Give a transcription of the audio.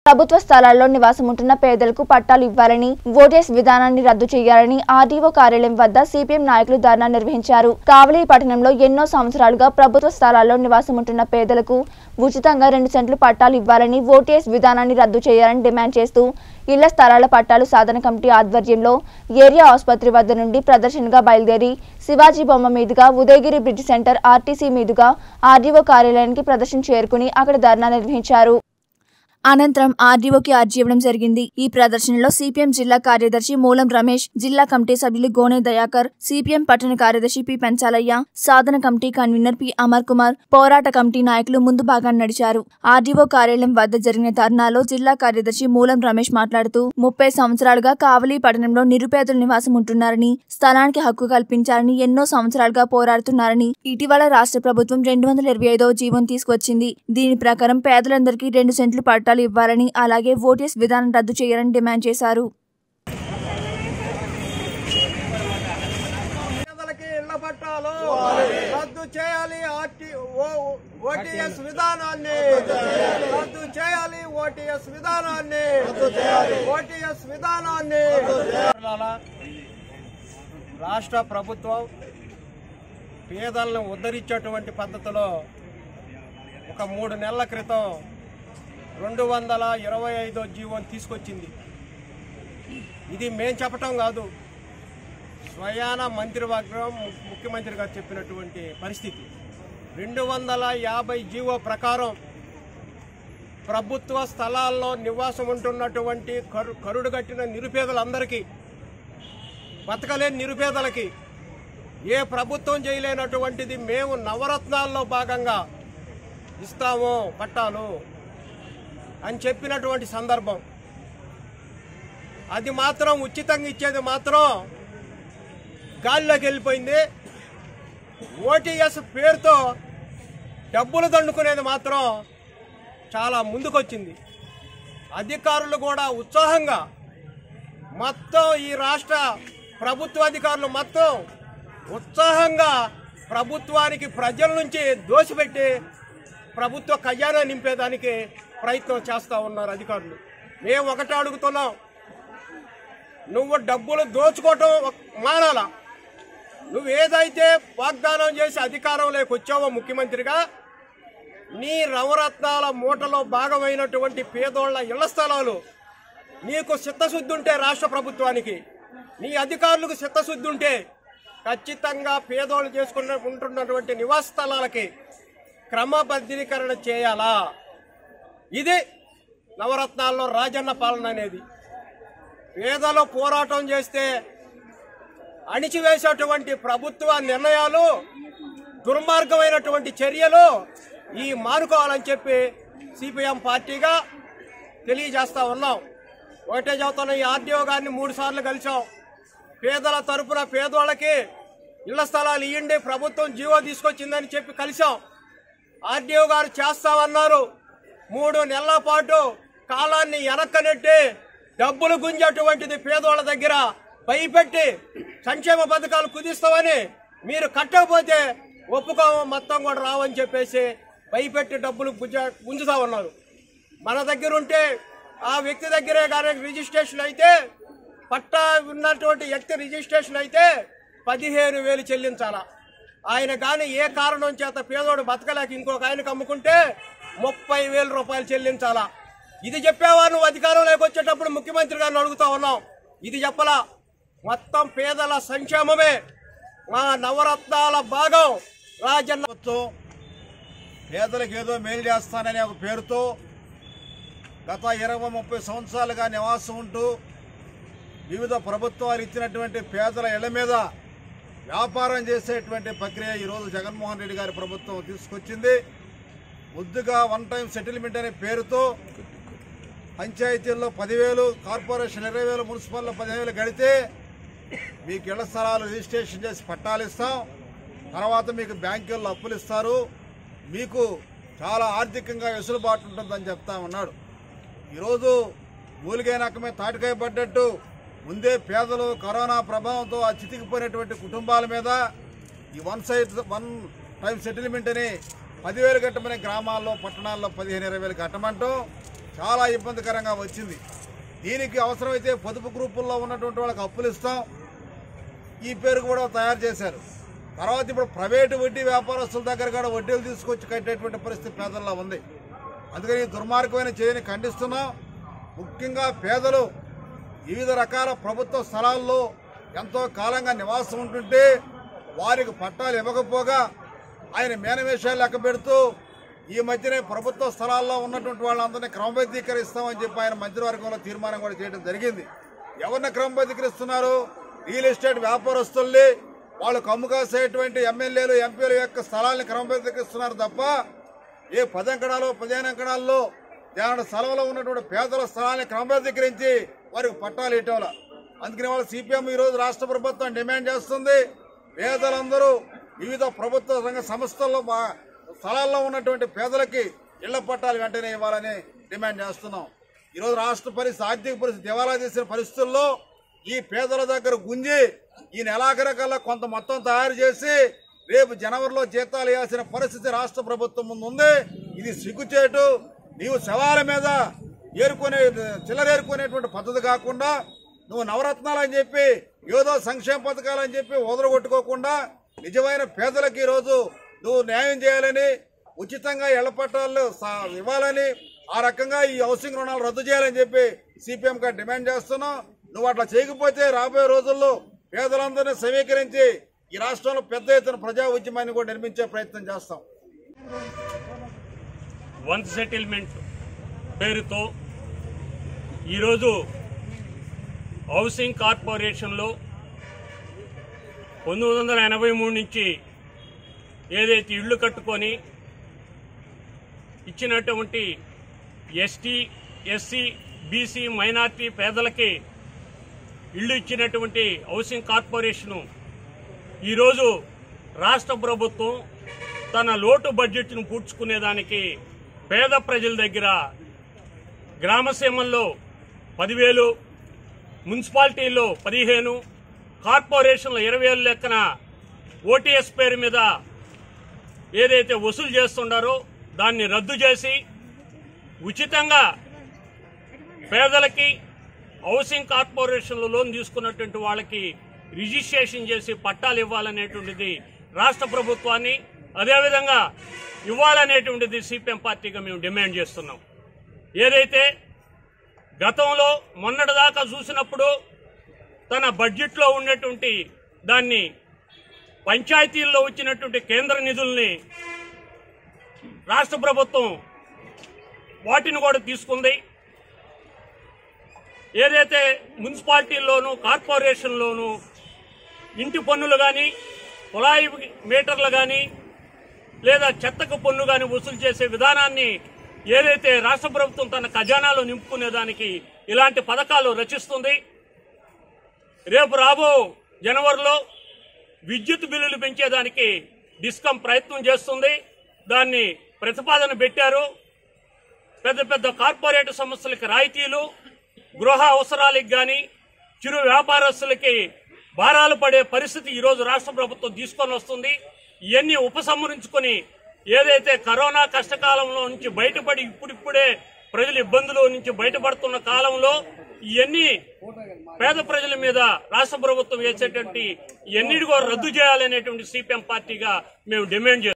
ప్రభుత్వ స్థలాల్లో నివాసం ఉంటున్న పేదలకు పట్టాలు ఇవ్వాలని ఓటేస్ విధానాన్ని రద్దు చేయాలని ఆర్డీఓ కార్యాలయం వద్ద సిపిఎం నాయకులు ధర్నా నిర్వహించారు కావలి పట్టణంలో ఎన్నో సంవత్సరాలుగా ప్రభుత్వ స్థలాల్లో నివాసం ఉంటున్న పేదలకు ఉచితంగా రెండు సెంట్లు పట్టాలు ఇవ్వాలని ఓటీఎస్ విధానాన్ని రద్దు చేయాలని డిమాండ్ చేస్తూ ఇళ్ల స్థలాల పట్టాలు సాధన కమిటీ ఆధ్వర్యంలో ఏరియా ఆసుపత్రి వద్ద నుండి ప్రదర్శనగా బయలుదేరి శివాజీ బొమ్మ మీదుగా ఉదయగిరి బ్రిడ్జ్ సెంటర్ ఆర్టీసీ మీదుగా ఆర్డీఓ కార్యాలయానికి ప్రదర్శన చేరుకుని అక్కడ ధర్నా నిర్వహించారు అనంతరం ఆర్డీఓకి అర్జీ ఇవ్వడం జరిగింది ఈ ప్రదర్శనలో సిపిఎం జిల్లా కార్యదర్శి మూలం రమేష్ జిల్లా కమిటీ సభ్యులు గోనె దయాకర్ సిపిఎం పట్టణ కార్యదర్శి పి పెంచాలయ్య సాధన committee convener P Amar Kumar పోరాట కమిటీ నాయకులు ముందు భాగాన్ని నడిచారు ఆర్డీఓ కార్యాలయం వద్ద జరిగిన ధర్నాలో జిల్లా కార్యదర్శి మూలం రమేష్ మాట్లాడుతూ ముప్పై సంవత్సరాలుగా కావలి పట్టణంలో నిరుపేదలు నివాసం ఉంటున్నారని స్థలానికి హక్కు కల్పించాలని ఎన్నో సంవత్సరాలుగా పోరాడుతున్నారని ఇటీవల రాష్ట్ర ప్రభుత్వం రెండు వందల ఇరవై ఐదవ జీవో తీసుకొచ్చింది దీని ప్రకారం పేదలందరికీ రెండు సెంట్లు పట్టాలు ఇవ్వాలని అలాగే ఓటీఎస్ విధానం రద్దు చేయాలని డిమాండ్ చేశారు పేదలకి ఇళ్ల పట్టాలు రద్దు చేయాలి ఆర్టీ ఓటీఎస్ విధానాన్ని రద్దు చేయాలి ఓటీఎస్ విధానాన్ని ఓటీఎస్ విధానాన్ని రాష్ట్ర ప్రభుత్వం పేదలను ఉద్ధరించేటువంటి పద్ధతిలో ఒక మూడు నెలల క్రితం రెండు వందల ఇరవై ఐదో జీవోని తీసుకొచ్చింది ఇది మేం చెప్పటం కాదు స్వయాన మంత్రివర్గం ము- ముఖ్యమంత్రి గారు చెప్పినటువంటి పరిస్థితి రెండు వందల యాభై జీవో ప్రకారం ప్రభుత్వ స్థలాల్లో నివాసం ఉంటున్నటువంటి కరు కరుడు కట్టిన నిరుపేదలందరికీ బతకలేని నిరుపేదలకి ఏ ప్రభుత్వం చేయలేనటువంటిది మేము నవరత్నాల్లో భాగంగా ఇస్తాము పట్టాలు అని చెప్పినటువంటి సందర్భం అది మాత్రం ఉచితంగా ఇచ్చేది మాత్రం గాలిలోకి వెళ్ళిపోయింది ఓటీఎస్ పేరుతో డబ్బులు దండుకునేది మాత్రం చాలా ముందుకొచ్చింది అధికారులు కూడా ఉత్సాహంగా మొత్తం ఈ రాష్ట్ర ప్రభుత్వ అధికారులు మొత్తం ఉత్సాహంగా ప్రభుత్వానికి ప్రజల నుంచి దోసిపెట్టి ప్రభుత్వ ఖజానా నింపేదానికి ప్రయత్నం చేస్తూ ఉన్నారు అధికారులు మేము ఒకటే అడుగుతున్నాం నువ్వు డబ్బులు దోచుకోవటం ఒక- మానాలా నువ్వు ఏదైతే వాగ్దానం చేసి అధికారంలోకి వచ్చావో ముఖ్యమంత్రిగా నీ నవరత్నాల మూటలో భాగమైనటువంటి పేదోళ్ల ఇళ్ల స్థలాలు నీకు చిత్తశుద్ధి ఉంటే రాష్ట్ర ప్రభుత్వానికి నీ అధికారులకు చిత్తశుద్ధి ఉంటే ఖచ్చితంగా పేదోళ్ళు చేసుకున్న ఉంటున్నటువంటి నివాస స్థలాలకి క్రమబద్ధీకరణ చేయాలా ఇది నవరత్నాల్లో రాజన్న పాలన అనేది పేదలు పోరాటం చేస్తే అణిచివేసేటువంటి ప్రభుత్వ నిర్ణయాలు దుర్మార్గమైనటువంటి చర్యలు ఈ మానుకోవాలని చెప్పి సిపిఎం పార్టీగా తెలియజేస్తా ఉన్నాం ఒకటే చెబుతున్న ఈ ఆర్డీఓ గారిని మూడు సార్లు కలిసాం పేదల తరపున పేదోళ్ళకి ఇళ్ల స్థలాలు ఇవ్వండి ప్రభుత్వం జీవో తీసుకొచ్చిందని చెప్పి కలిసాం ఆర్డీఓ గారు చేస్తామన్నారు మూడు నెలల పాటు కాలాన్ని వెనక్కనెట్టి డబ్బులు గుంజేటువంటిది పేదోళ్ళ దగ్గర భయపెట్టి సంక్షేమ పథకాలు కుదిస్తామని మీరు కట్టకపోతే ఒప్పుకోమ మొత్తం కూడా రావని చెప్పేసి భయపెట్టి డబ్బులు గుంజ గుంజుతా ఉన్నారు మన దగ్గర ఉంటే ఆ వ్యక్తి దగ్గరే కానీ రిజిస్ట్రేషన్ అయితే పట్టా ఉన్నటువంటి వ్యక్తి రిజిస్ట్రేషన్ అయితే పదిహేను వేలు చెల్లించాలా ఆయన కానీ ఏ కారణం చేత పేదోడు బతకలేక ఇంకొక ఆయనకు అమ్ముకుంటే ముప్పై వేల రూపాయలు చెల్లించాలా ఇది చెప్పావా నువ్వు అధికారంలోకి వచ్చేటప్పుడు ముఖ్యమంత్రి గారిని అడుగుతా ఉన్నాం ఇది చెప్పలా మొత్తం పేదల సంక్షేమమే మా నవరత్నాల భాగం రాజన్న ప్రభుత్వం పేదలకు ఏదో మేలు చేస్తాననే ఒక పేరుతో గత ఇరవై ముప్పై సంవత్సరాలుగా నివాసం ఉంటూ వివిధ ప్రభుత్వాలు ఇచ్చినటువంటి పేదల ఇళ్ల మీద వ్యాపారం చేసేటువంటి ప్రక్రియ ఈరోజు జగన్మోహన్ రెడ్డి గారి ప్రభుత్వం తీసుకొచ్చింది ముద్దుగా వన్ టైం సెటిల్మెంట్ అనే పేరుతో పంచాయతీల్లో పదివేలు కార్పొరేషన్ ఇరవై వేలు మున్సిపల్లో పదివేలు గడితే మీకు ఇళ్ల స్థలాలు రిజిస్ట్రేషన్ చేసి పట్టాలు ఇస్తాం తర్వాత మీకు బ్యాంకుల్లో అప్పులు ఇస్తారు మీకు చాలా ఆర్థికంగా వెసులుబాటు ఉంటుందని చెప్తా ఉన్నాడు ఈరోజు మూలిగే నక్కమే తాటికాయ పడ్డట్టు ముందే పేదలు కరోనా ప్రభావంతో ఆ చితికిపోయినటువంటి కుటుంబాల మీద ఈ one side one time settlement అని పదివేలు కట్టమని గ్రామాల్లో పట్టణాల్లో పదిహేను ఇరవై వేలు కట్టమంటాం చాలా ఇబ్బందికరంగా వచ్చింది దీనికి అవసరమైతే పొదుపు గ్రూపుల్లో ఉన్నటువంటి వాళ్ళకి అప్పులు ఇస్తాం ఈ పేరు కూడా తయారు చేశారు తర్వాత ఇప్పుడు ప్రైవేటు వడ్డీ వ్యాపారస్తుల దగ్గర కూడా వడ్డీలు తీసుకొచ్చి కట్టేటువంటి పరిస్థితి పేదల్లో ఉంది అందుకని ఈ దుర్మార్గమైన చేయని ఖండిస్తున్నాం ముఖ్యంగా పేదలు వివిధ రకాల ప్రభుత్వ స్థలాల్లో ఎంతో కాలంగా నివాసం ఉంటుంటే వారికి పట్టాలు ఇవ్వకపోగా ఆయన మేనవేషాలు లెక్క పెడుతూ ఈ మధ్యనే ప్రభుత్వ స్థలాల్లో ఉన్నటువంటి వాళ్ళందరినీ క్రమబద్ధీకరిస్తామని చెప్పి ఆయన మంత్రివర్గంలో తీర్మానం కూడా చేయడం జరిగింది ఎవరిని క్రమబద్ధీకరిస్తున్నారు రియల్ ఎస్టేట్ వ్యాపారస్తుల్ని వాళ్ళు కమ్ము కాసేటువంటి ఎమ్మెల్యేలు ఎంపీల యొక్క స్థలాల్ని క్రమబద్ధీకరిస్తున్నారు తప్ప ఏ పది అంకణాలు పదిహేను అంకణాల్లో దాని స్థలంలో ఉన్నటువంటి పేదల స్థలాన్ని క్రమబద్ధీకరించి వారికి పట్టాలు ఇవ్వటం అందుకని వాళ్ళ సిపిఎం ఈ రోజు రాష్ట్ర ప్రభుత్వం డిమాండ్ చేస్తుంది పేదలందరూ వివిధ ప్రభుత్వ రంగ సంస్థల్లో మా- స్థలాల్లో ఉన్నటువంటి పేదలకి ఇళ్ల పట్టాలు వెంటనే ఇవ్వాలని డిమాండ్ చేస్తున్నాం ఈరోజు రాష్ట్ర పరిస్థితి ఆర్థిక పరిస్థితి దివాలా తీసిన పరిస్థితుల్లో ఈ పేదల దగ్గర గుంజి ఈ నెలాఖరికల్లా కొంత మొత్తం తయారు చేసి రేపు జనవరిలో జీతాలు ఇవ్వాల్సిన పరిస్థితి రాష్ట్ర ప్రభుత్వం ముందు ఉంది ఇది సిగ్గుచేటు నీవు శవాల మీద ఏరుకునే చిల్లరేరుకునేటువంటి పద్ధతి కాకుండా నువ్వు నవరత్నాలు అని చెప్పి ఏదో సంక్షేమ పథకాలు అని చెప్పి వదలగొట్టుకోకుండా నిజమైన పేదలకు ఈరోజు నువ్వు న్యాయం చేయాలని ఉచితంగా ఇళ్ల పట్టాలు సా- ఇవ్వాలని ఆ రకంగా ఈ హౌసింగ్ రుణాలు రద్దు చేయాలని చెప్పి సిపిఎం గా డిమాండ్ చేస్తున్నాం నువ్వు అట్లా చేయకపోతే రాబోయే రోజుల్లో పేదలందరినీ సమీకరించి ఈ రాష్ట్రంలో పెద్ద ఎత్తున ప్రజా ఉద్యమాన్ని కూడా నిర్మించే ప్రయత్నం చేస్తాం వన్ సెటిల్మెంట్ పేరుతో ఈరోజు హౌసింగ్ కార్పొరేషన్లో పంతొమ్మిది వందల ఎనభై మూడు నుంచి ఏదైతే ఇళ్ళు కట్టుకొని ఇచ్చినటువంటి ఎస్టీ ఎస్సీ బీసీ మైనార్టీ పేదలకి ఇళ్ళు ఇచ్చినటువంటి హౌసింగ్ కార్పొరేషను ఈరోజు రాష్ట్ర ప్రభుత్వం తన లోటు బడ్జెట్ను పూడ్చుకునేదానికి పేద ప్రజల దగ్గర గ్రామసీమల్లో పదివేలు మున్సిపాలిటీల్లో పదిహేను కార్పొరేషన్లో ఇరవై వేలు లెక్కన ఓటీఎస్ పేరు మీద ఏదైతే వసూలు చేస్తుండారో దాన్ని రద్దు చేసి ఉచితంగా పేదలకి హౌసింగ్ కార్పొరేషన్లో లోన్ తీసుకున్నటువంటి వాళ్ళకి రిజిస్ట్రేషన్ చేసి పట్టాలు ఇవ్వాలనేటువంటిది రాష్ట్ర ప్రభుత్వాన్ని అదేవిధంగా ఇవ్వాలనేటువంటిది సిపిఎం పార్టీగా మేము డిమాండ్ చేస్తున్నాం ఏదైతే గతంలో మొన్నటిదాకా చూసినప్పుడు తన బడ్జెట్లో ఉన్నటువంటి దాన్ని పంచాయతీల్లో వచ్చినటువంటి కేంద్ర నిధుల్ని రాష్ట్ర ప్రభుత్వం వాటిని కూడా తీసుకుంది ఏదైతే మున్సిపాలిటీల్లోనూ కార్పొరేషన్లోనూ ఇంటి పన్నులు కానీ కుళాయి మీటర్లు కానీ లేదా చెత్తకు పన్ను కానీ వసూలు చేసే విధానాన్ని ఏదైతే రాష్ట్ర ప్రభుత్వం తన ఖజానాలో నింపుకునేదానికి ఇలాంటి పథకాలు రచిస్తుంది రేపు రాబో జనవరిలో విద్యుత్ బిల్లులు పెంచేదానికి డిస్కం ప్రయత్నం చేస్తుంది దాన్ని ప్రతిపాదన పెట్టారు పెద్ద పెద్ద కార్పొరేట్ సంస్థలకి రాయితీలు గృహ అవసరాలకు గాని చిరు వ్యాపారస్తులకి భారాలు పడే పరిస్థితి ఈరోజు రాష్ట్ర ప్రభుత్వం తీసుకొని వస్తుంది ఇవన్నీ ఉపసంహరించుకొని ఏదైతే కరోనా కష్టకాలంలో నుంచి బయటపడి ఇప్పుడిప్పుడే ప్రజలు ఇబ్బందుల నుంచి బయటపడుతున్న కాలంలో ఇవన్నీ పేద ప్రజల మీద రాష్ట్ర ప్రభుత్వం వేసేటువంటి ఇవన్నిటి కూడా రద్దు చేయాలనేటువంటి సిపిఎం పార్టీగా మేము డిమాండ్ చేస్తున్నాం